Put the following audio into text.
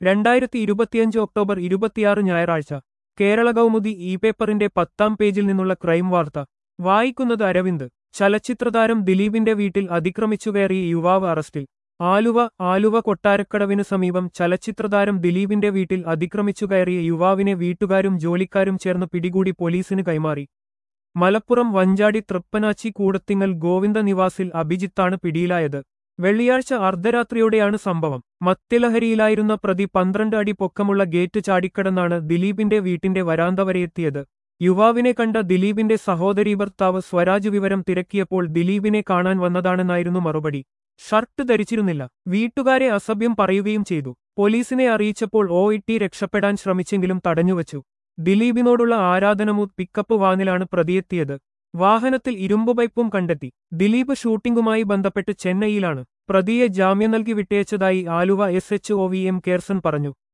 രണ്ടായിരത്തി ഇരുപത്തിയഞ്ച് ഒക്ടോബർ ഇരുപത്തിയാറ് ഞായറാഴ്ച കേരള കൗമുദി ഇ പേപ്പറിന്റെ പത്താം പേജിൽ നിന്നുള്ള ക്രൈം വാർത്ത വായിക്കുന്നത് അരവിന്ദ് ചലച്ചിത്രതാരം ദിലീപിന്റെ വീട്ടിൽ അതിക്രമിച്ചുകയറിയ യുവാവ് അറസ്റ്റിൽ ആലുവ ആലുവ കൊട്ടാരക്കടവിന് സമീപം ചലച്ചിത്രതാരം ദിലീപിന്റെ വീട്ടിൽ അതിക്രമിച്ചുകയറിയ യുവാവിനെ വീട്ടുകാരും ജോലിക്കാരും ചേർന്ന് പിടികൂടി പോലീസിന് കൈമാറി മലപ്പുറം വഞ്ചാടി തൃപ്പനാച്ചി കൂടത്തിങ്ങൽ ഗോവിന്ദ നിവാസിൽ അഭിജിത്താണ് പിടിയിലായത് വെള്ളിയാഴ്ച അർദ്ധരാത്രിയോടെയാണ് സംഭവം മദ്യലഹരിയിലായിരുന്ന പ്രതി പന്ത്രണ്ട് അടി പൊക്കമുള്ള ഗേറ്റ് ചാടിക്കടന്നാണ് ദിലീപിന്റെ വീട്ടിന്റെ വരാന്ത വരെയെത്തിയത് യുവാവിനെ കണ്ട ദിലീപിന്റെ സഹോദരീ ഭർത്താവ് സ്വരാജ് വിവരം തിരക്കിയപ്പോൾ ദിലീപിനെ കാണാൻ വന്നതാണെന്നായിരുന്നു മറുപടി ഷർട്ട് ധരിച്ചിരുന്നില്ല വീട്ടുകാരെ അസഭ്യം പറയുകയും ചെയ്തു പോലീസിനെ അറിയിച്ചപ്പോൾ ഒ ഇട്ടി രക്ഷപ്പെടാൻ ശ്രമിച്ചെങ്കിലും തടഞ്ഞുവച്ചു ദിലീപിനോടുള്ള ആരാധനമു പിക്കപ്പ് വാനിലാണ് പ്രതിയെത്തിയത് വാഹനത്തിൽ ഇരുമ്പു പൈപ്പും കണ്ടെത്തി ദിലീപ് ഷൂട്ടിംഗുമായി ബന്ധപ്പെട്ട് ചെന്നൈയിലാണ് പ്രതിയെ ജാമ്യം നൽകി വിട്ടയച്ചതായി Aluva S H O V M Curzon പറഞ്ഞു